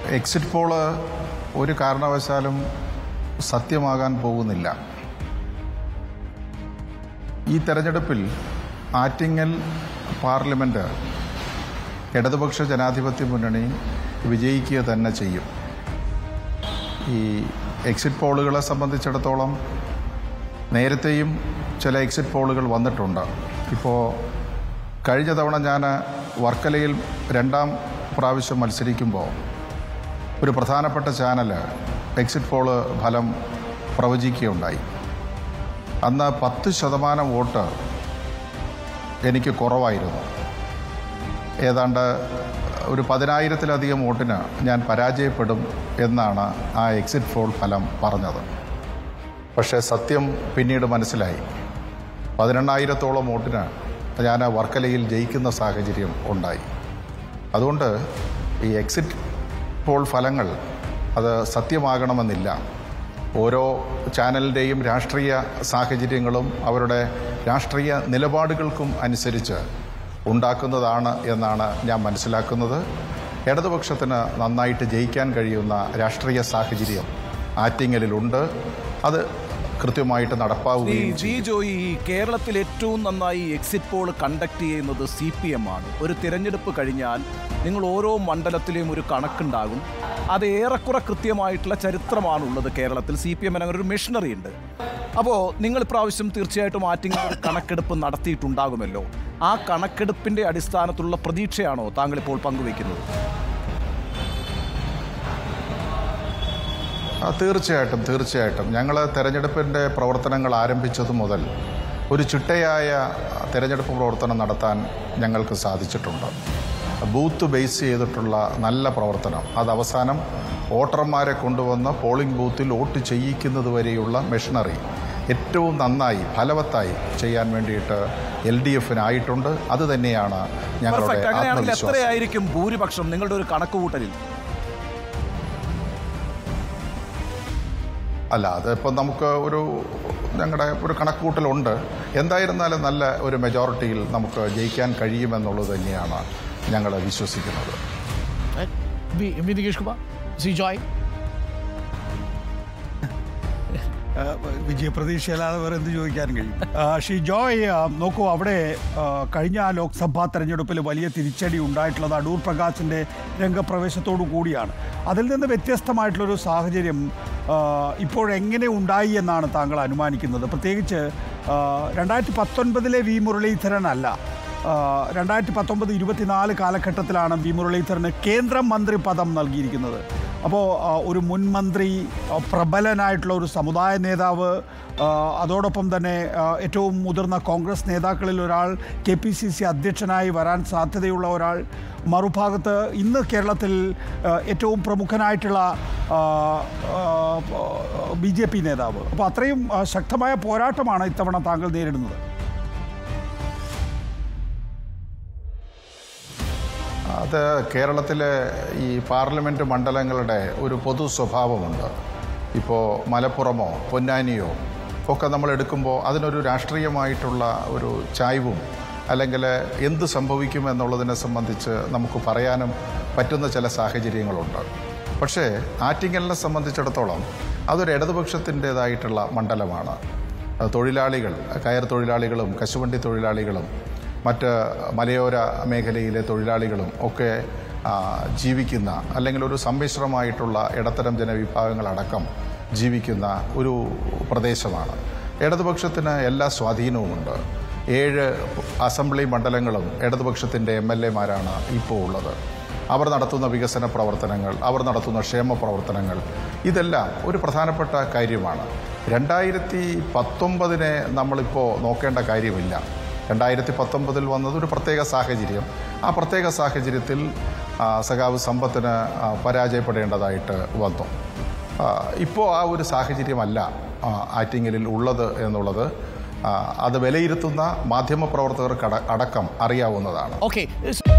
exit poll ഒരു കാരണവശാലും സത്യമാകാൻ പോകുന്നില്ല ഈ തെരഞ്ഞെടുപ്പിൽ ആറ്റിങ്ങൽ പാർലമെന്റ് ഇടതുപക്ഷ ജനാധിപത്യ മുന്നണി വിജയിക്കുക തന്നെ ചെയ്യും ഈ എക്സിറ്റ് പോളുകളെ സംബന്ധിച്ചിടത്തോളം നേരത്തെയും ചില എക്സിറ്റ് പോളുകൾ വന്നിട്ടുണ്ട് ഇപ്പോൾ കഴിഞ്ഞ തവണ ഞാൻ വർക്കലയിൽ രണ്ടാം പ്രാവശ്യം മത്സരിക്കുമ്പോൾ ഒരു പ്രധാനപ്പെട്ട ചാനൽ എക്സിറ്റ് പോള് ഫലം പ്രവചിക്കുകയുണ്ടായി അന്ന് പത്ത് ശതമാനം വോട്ട് എനിക്ക് കുറവായിരുന്നു ഏതാണ്ട് ഒരു പതിനായിരത്തിലധികം വോട്ടിന് ഞാൻ പരാജയപ്പെടും എന്നാണ് ആ എക്സിറ്റ് പോൾ ഫലം പറഞ്ഞത് പക്ഷേ സത്യം പിന്നീട് മനസ്സിലായി പതിനെണ്ണായിരത്തോളം വോട്ടിന് ഞാൻ ആ വർക്കലയിൽ ജയിക്കുന്ന സാഹചര്യം ഉണ്ടായി അതുകൊണ്ട് ഈ എക്സിറ്റ് പോൾ ഫലങ്ങൾ അത് സത്യമാകണമെന്നില്ല ഓരോ ചാനലിൻ്റെയും രാഷ്ട്രീയ സാഹചര്യങ്ങളും അവരുടെ രാഷ്ട്രീയ നിലപാടുകൾക്കും അനുസരിച്ച് ഉണ്ടാക്കുന്നതാണ് എന്നാണ് ഞാൻ മനസ്സിലാക്കുന്നത് ഇടതുപക്ഷത്തിന് നന്നായിട്ട് ജയിക്കാൻ കഴിയുന്ന രാഷ്ട്രീയ സാഹചര്യം ആറ്റിങ്ങലിലുണ്ട് അത് കൃത്യമായിട്ട് ഈ നടപ്പാവുകയും ജി ജോയി ഈ കേരളത്തിൽ ഏറ്റവും നന്നായി എക്സിറ്റ് പോൾ കണ്ടക്ട് ചെയ്യുന്നത് സി പി എം ആണ് ഒരു തിരഞ്ഞെടുപ്പ് കഴിഞ്ഞാൽ നിങ്ങൾ ഓരോ മണ്ഡലത്തിലെയും ഒരു കണക്കുണ്ടാകും അത് ഏറെക്കുറെ കൃത്യമായിട്ടുള്ള ചരിത്രമാണുള്ളത് കേരളത്തിൽ സി പി എമ്മിന് അങ്ങനെ ഒരു മെഷീനറി ഉണ്ട് അപ്പോൾ നിങ്ങൾ ഇപ്രാവശ്യം തീർച്ചയായിട്ടും ആറ്റിങ്ങൽ ഒരു കണക്കെടുപ്പ് നടത്തിയിട്ടുണ്ടാകുമല്ലോ ആ കണക്കെടുപ്പിന്റെ അടിസ്ഥാനത്തിലുള്ള പ്രതീക്ഷയാണോ താങ്കൾ ഇപ്പോൾ പങ്കുവയ്ക്കുന്നത് ആ, തീർച്ചയായിട്ടും തീർച്ചയായിട്ടും ഞങ്ങൾ തെരഞ്ഞെടുപ്പിൻ്റെ പ്രവർത്തനങ്ങൾ ആരംഭിച്ചതു മുതൽ ഒരു ചിട്ടയായ തെരഞ്ഞെടുപ്പ് പ്രവർത്തനം നടത്താൻ ഞങ്ങൾക്ക് സാധിച്ചിട്ടുണ്ട് ബൂത്ത് ബേസ് ചെയ്തിട്ടുള്ള നല്ല പ്രവർത്തനം അത് അവസാനം വോട്ടർമാരെ കൊണ്ടുവന്ന് പോളിംഗ് ബൂത്തിൽ വോട്ട് ചെയ്യിക്കുന്നത് വരെയുള്ള മെഷീനറി ഏറ്റവും നന്നായി ഫലവത്തായി ചെയ്യാൻ വേണ്ടിയിട്ട് എൽ ഡി എഫിനായിട്ടുണ്ട് അത് തന്നെയാണ് ഞങ്ങളുടെ പെർഫെക്റ്റ് അങ്ങനെയാണെങ്കിൽ ആത്മവിശ്വാസം എത്രയായിരിക്കും ഭൂരിപക്ഷം നിങ്ങളുടെ ഒരു കണക്കുകൂട്ടലിൽ അല്ല അതിപ്പോൾ നമുക്ക് ഒരു ഞങ്ങളുടെ ഒരു കണക്കുകൂട്ടലുണ്ട് എന്തായിരുന്നാലും നല്ല ഒരു മെജോറിറ്റിയിൽ നമുക്ക് ജയിക്കാൻ കഴിയുമെന്നുള്ളത് തന്നെയാണ് ഞങ്ങൾ വിശ്വസിക്കുന്നത് V V Nikesh Kumar C Joy വിജയപ്രതീക്ഷയല്ലാതെ വേറെ എന്ത് ചോദിക്കാനും കഴിയും ആ, ഷി ജോയ് ആ, നോക്കൂ അവിടെ ആ, കഴിഞ്ഞ ലോക്സഭാ തെരഞ്ഞെടുപ്പിൽ വലിയ തിരിച്ചടി ഉണ്ടായിട്ടുള്ളത് അടൂർ പ്രകാശിൻ്റെ രംഗപ്രവേശത്തോടു കൂടിയാണ് അതിൽ നിന്ന് വ്യത്യസ്തമായിട്ടുള്ളൊരു സാഹചര്യം ആ, ഇപ്പോഴെങ്ങനെ ഉണ്ടായി എന്നാണ് താങ്കൾ അനുമാനിക്കുന്നത് പ്രത്യേകിച്ച് ആ, രണ്ടായിരത്തി പത്തൊൻപതിലെ വി മുരളീധരൻ അല്ല ആ, രണ്ടായിരത്തി പത്തൊമ്പത് ഇരുപത്തിനാല് കാലഘട്ടത്തിലാണ് വി മുരളീധരന് കേന്ദ്രമന്ത്രി പദം നൽകിയിരിക്കുന്നത് അപ്പോൾ ആ, ഒരു മുൻ മന്ത്രി ആ, പ്രബലനായിട്ടുള്ള ഒരു സമുദായ നേതാവ് ആ, അതോടൊപ്പം തന്നെ ആ, ഏറ്റവും മുതിർന്ന കോൺഗ്രസ് നേതാക്കളിൽ ഒരാൾ കെ പി സി സി അധ്യക്ഷനായി വരാൻ സാധ്യതയുള്ള ഒരാൾ മറുഭാഗത്ത് ഇന്ന് കേരളത്തിൽ ആ, ഏറ്റവും പ്രമുഖനായിട്ടുള്ള ബി ജെ പി നേതാവ് അപ്പോൾ അത്രയും ആ, ശക്തമായ പോരാട്ടമാണ് ഇത്തവണ താങ്കൾ നേരിടുന്നത് അത് കേരളത്തിലെ ഈ പാർലമെൻറ്റ് മണ്ഡലങ്ങളുടെ ഒരു പൊതു സ്വഭാവമുണ്ട് ഇപ്പോൾ മലപ്പുറമോ പൊന്നാനിയോ ഒക്കെ നമ്മൾ എടുക്കുമ്പോൾ അതിനൊരു രാഷ്ട്രീയമായിട്ടുള്ള ഒരു ചായ്വും അല്ലെങ്കിൽ എന്ത് സംഭവിക്കും എന്നുള്ളതിനെ സംബന്ധിച്ച് നമുക്ക് പറയാനും പറ്റുന്ന ചില സാഹചര്യങ്ങളുണ്ട് പക്ഷേ ആറ്റിങ്ങലിനെ സംബന്ധിച്ചിടത്തോളം അതൊരു ഇടതുപക്ഷത്തിൻ്റേതായിട്ടുള്ള മണ്ഡലമാണ് അത് തൊഴിലാളികൾ കയർ തൊഴിലാളികളും കശുവണ്ടി തൊഴിലാളികളും മറ്റ് മലയോര മേഖലയിലെ തൊഴിലാളികളും ഒക്കെ ആ, ജീവിക്കുന്ന അല്ലെങ്കിൽ ഒരു സമ്മിശ്രമായിട്ടുള്ള ഇടത്തരം ജനവിഭാഗങ്ങളടക്കം ജീവിക്കുന്ന ഒരു പ്രദേശമാണ് ഇടതുപക്ഷത്തിന് എല്ലാ സ്വാധീനവുമുണ്ട് ഏഴ് അസംബ്ലി മണ്ഡലങ്ങളും ഇടതുപക്ഷത്തിൻ്റെ എം എൽ എമാരാണ് ഇപ്പോൾ ഉള്ളത് അവർ നടത്തുന്ന വികസന പ്രവർത്തനങ്ങൾ അവർ നടത്തുന്ന ക്ഷേമ പ്രവർത്തനങ്ങൾ ഇതെല്ലാം ഒരു പ്രധാനപ്പെട്ട കാര്യമാണ് രണ്ടായിരത്തി പത്തൊമ്പതിനെ നമ്മളിപ്പോൾ നോക്കേണ്ട കാര്യമില്ല രണ്ടായിരത്തി പത്തൊമ്പതിൽ വന്നത് ഒരു പ്രത്യേക സാഹചര്യം ആ പ്രത്യേക സാഹചര്യത്തിൽ ആ, സഖാവ് സമ്പത്തിന് ആ, പരാജയപ്പെടേണ്ടതായിട്ട് വന്നു ഇപ്പോൾ ആ ഒരു സാഹചര്യമല്ല ആ, ആറ്റിങ്ങലിൽ ഉള്ളത് എന്നുള്ളത് ആ, അത് വിലയിരുത്തുന്ന മാധ്യമപ്രവർത്തകർക്ക് അടക്കം അറിയാവുന്നതാണ് ഓക്കെ